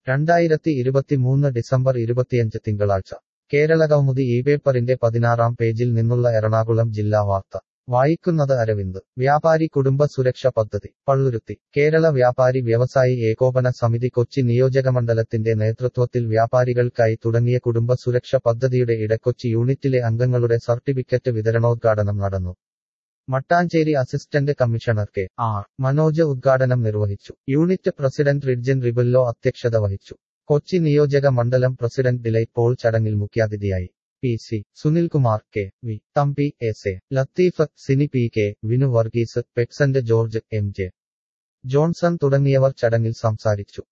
രണ്ടായിരത്തി ഇരുപത്തിമൂന്ന് ഡിസംബർ ഇരുപത്തിയഞ്ച് തിങ്കളാഴ്ച കേരള കൗമുദി ഈ പേപ്പറിന്റെ പതിനാറാം പേജിൽ നിന്നുള്ള എറണാകുളം ജില്ലാ വാർത്ത വായിക്കുന്നത് അരവിന്ദ് വ്യാപാരി കുടുംബ സുരക്ഷ പദ്ധതി പള്ളുരുത്തി കേരള വ്യാപാരി വ്യവസായി ഏകോപന സമിതി കൊച്ചി നിയോജകമണ്ഡലത്തിന്റെ നേതൃത്വത്തിൽ വ്യാപാരികൾക്കായി തുടങ്ങിയ കുടുംബ സുരക്ഷ പദ്ധതിയുടെ ഇടക്കൊച്ചി യൂണിറ്റിലെ അംഗങ്ങളുടെ സർട്ടിഫിക്കറ്റ് വിതരണോദ്ഘാടനം നടന്നു Mattancherry assistant commissioner K R Manoj ഉദ്ഘാടനം നിർവഹിച്ചു യൂണിറ്റ് പ്രസിഡന്റ് റിഡ്ജൻ റിബല്ലോ അധ്യക്ഷത വഹിച്ചു കൊച്ചി നിയോജക മണ്ഡലം പ്രസിഡന്റ് ഡിലൈറ്റ് പോൾ ചടങ്ങിൽ മുഖ്യാതിഥിയായി P C Sunilkumar K V Thampi S A Latheef Sini P K Vinu Varghese പെക്സന്റ് ജോർജ് എം ജെ ജോൺസൺ തുടങ്ങിയവർ ചടങ്ങിൽ സംസാരിച്ചു